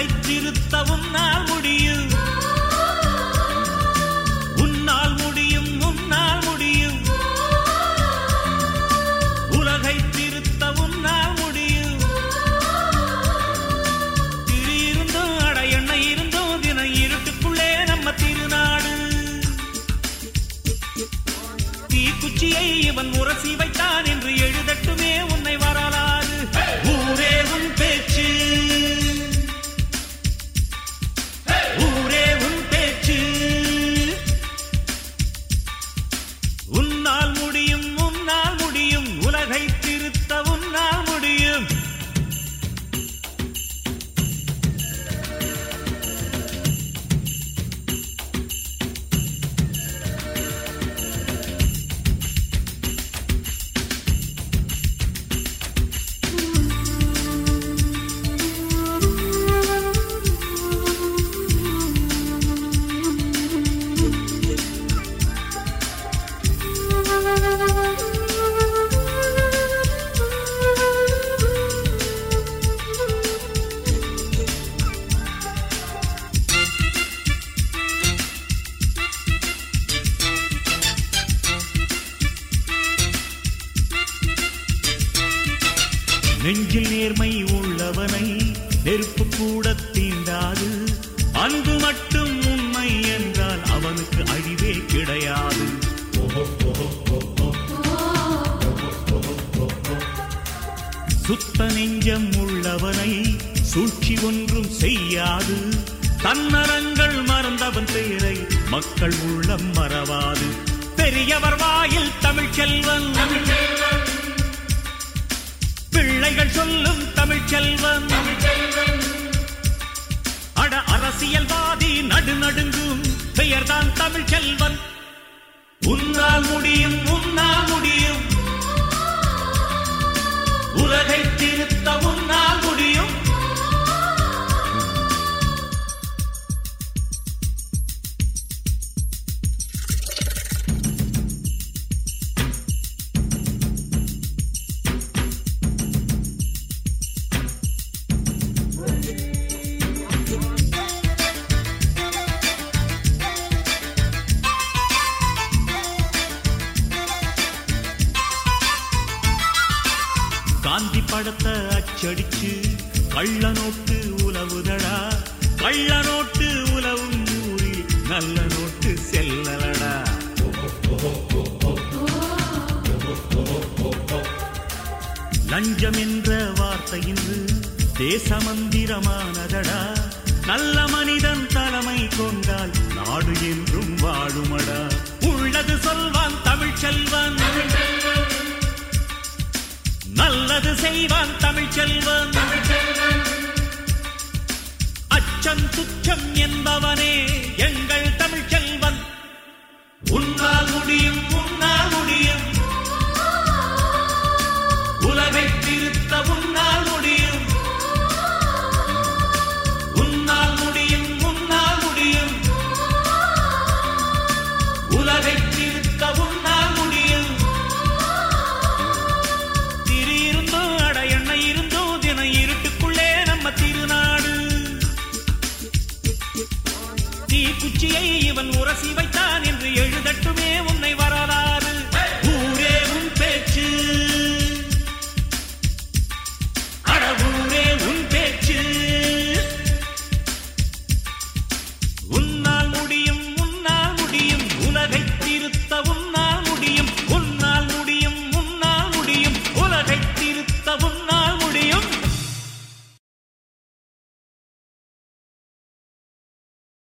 உலகை திருத்த உன்னால் முடியும் உன்னால் முடியும் உன்னால் முடியும் உலகை திருத்த உன்னால் முடியும் திரு இருந்தும் அட எண்ணெய் இருந்தும் தினம் இருட்டுக்குள்ளே நம்ம திருநாடு தீக்குச்சியை இவன் உரசி வைத்தான் என்று எழுதட்டுமே உன்னை வரலாறு ஊரே உன் பேச்சு ஊரே உன் பேச்சு உன்னால் முடியும் உன்னால் முடியும் உலகை திருத்த உன்னால் முடியும் நெஞ்சில் நேர்மை உள்ளவனை நெருப்பு கூட தீண்டாது அன்பு மட்டும் உண்மை என்றால் அவனுக்கு அழிவே கிடையாது சுத்த நெஞ்சம் உள்ளவனை சூழ்ச்சி ஒன்றும் செய்யாது தன்னரங்கள் மறந்தவன் பெயரை மக்கள் உள்ளம் மறவாது பெரியவர் வாயில் தமிழ் செல்வன் பிள்ளைகள் சொல்லும் தமிழ் செல்வன் அட அரசியல்வாதி நடுநடுங்கும் பெயர்தான் தமிழ் செல்வன் உன்னால் முடியும் உன்னால் முடியும் உலகை திருத்த உன்னால் முடியும் காந்தி படத்தை அச்சடிச்சு கள்ள நோட்டு உலவுதடா கள்ள நோட்டு உலவும் ஊரில் நல்ல நோட்டு செல்லலடா லஞ்சம் என்ற வார்த்தை இன்று தேச மந்திரமானதடா நல்ல மனிதன் தலைமை கொண்டால் நாடு என்றும் வாழுமடா உள்ளது சொல்வான் தமிழ் செல்வன் நல்லது செய்வான் தமிழ் செல்வன் அச்சம் துச்சம் என்பவனே எங்கள் தமிழ் செல்வன் உன்னால் முடியும் உன்னால் முடியும் உலகை திருத்த உன்னால் முடியும் உன்னால் முடியும் உன்னால் முடியும் உலகை திருத்த உன்னால் முடியும் திரு இருந்தும் அட எண்ணெய் இருந்தும் தினம் இருட்டுக்குள்ளே நம்ம திருநாடு தீக்குச்சியை இவன் உரசி வைத்தான் என்று எழுதட்டுமே உன்